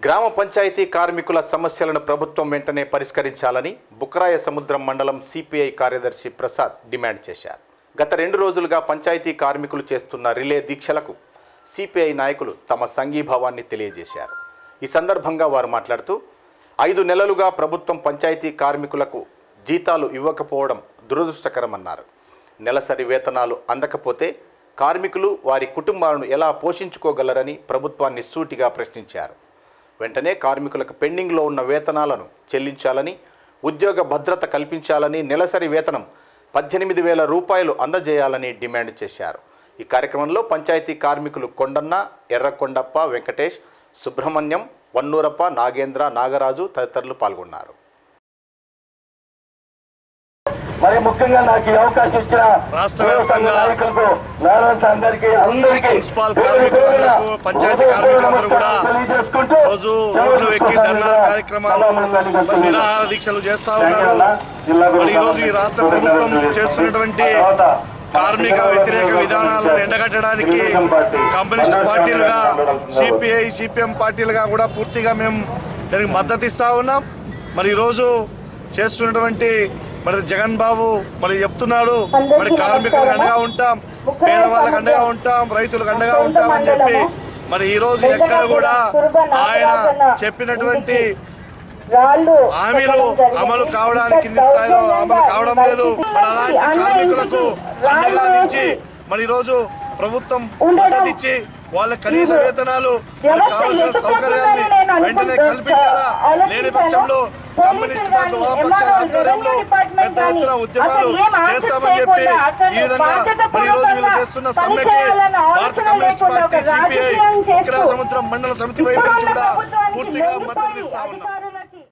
గ్రామ పంచాయతీ కార్మికుల సమస్యలను ప్రభుత్వం వెంటనే పరిష్కరించాలని బుక్రాయ సముద్రం మండలం సిపిఐ కార్యదర్శి ప్రసాద్ డిమాండ్ చేశారు గత రెండు రోజులుగా పంచాయతీ కార్మికులు చేస్తున్న రిలే దీక్షలకు సిపిఐ నాయకులు తమ సంఘీభావాన్ని తెలియజేశారు ఈ సందర్భంగా వారు మాట్లాడుతూ ఐదు నెలలుగా ప్రభుత్వం పంచాయతీ కార్మికులకు జీతాలు ఇవ్వకపోవడం దురదృష్టకరమన్నారు నెలసరి వేతనాలు అందకపోతే కార్మికులు వారి కుటుంబాలను ఎలా పోషించుకోగలరని ప్రభుత్వాన్ని సూటిగా ప్రశ్నించారు వెంటనే కార్మికులకు పెండింగ్లో ఉన్న వేతనాలను చెల్లించాలని ఉద్యోగ భద్రత కల్పించాలని నెలసరి వేతనం పద్దెనిమిది వేల రూపాయలు అందజేయాలని డిమాండ్ చేశారు ఈ కార్యక్రమంలో పంచాయతీ కార్మికులు కొండన్న ఎర్రకొండప్ప వెంకటేష్ సుబ్రహ్మణ్యం వన్నూరప్ప నాగేంద్ర నాగరాజు తదితరులు పాల్గొన్నారు మరి ముఖ్యంగా నాకు ఈ అవకాశం ఇచ్చిన రాష్ట్ర వ్యాప్తంగా నాయకులకు నారాయణ అందరికీ అందరికీ మున్సిపల్ కార్మికులందరూ, పంచాయతీ కార్మికులందరూ కూడా తెలియజేసుకుంటూ రోజు రోడ్లు ఎక్కి ధర్నా కార్యక్రమాలు మరి నిరాహార దీక్షలు చేస్తా ఉన్నారు మరి ఈ రోజు ఈ రాష్ట్ర ప్రభుత్వం చేస్తున్నటువంటి కార్మిక వ్యతిరేక విధానాలను ఎండగట్టడానికి కమ్యూనిస్ట్ పార్టీలుగా సిపిఐ సిపిఎం పార్టీలుగా కూడా పూర్తిగా మేము దానికి మద్దతు ఇస్తా ఉన్నాం మరి ఈరోజు చేస్తున్నటువంటి మరి జగన్ బాబు మరి చెప్తున్నాడు మరి కార్మికులకు అండగా ఉంటాం పేదవాళ్ళకి అండగా ఉంటాం రైతులకు అండగా ఉంటాం అని చెప్పి మరి ఈ రోజు ఎక్కడ కూడా ఆయన చెప్పినటువంటి హామీలు అమలు కావడానికి కింది స్థాయిలో అమలు కావడం లేదు మరి అలాంటి కార్మికులకు అండగా నిలిచి మరి ఈ రోజు ప్రభుత్వం మద్దతు ఇచ్చి వాళ్ళ కనీస వేతనాలు వాళ్ళకి కావాల్సిన సౌకర్యాన్ని వెంటనే కల్పించాలా లేని పక్షంలో కమ్యూనిస్ట్ పార్టీ వామపక్షాల ఆధ్వర్యంలో పెద్ద ఎత్తున ఉద్యమాలు చేస్తామని చెప్పి ఈ విధంగా మరి ఈ రోజు వీళ్ళు చేస్తున్న సమ్మెకి భారత కమ్యూనిస్ట్ పార్టీ సిపిఐ ఉక్రా సముద్రం మండల సమితి వైపు నుంచి కూడా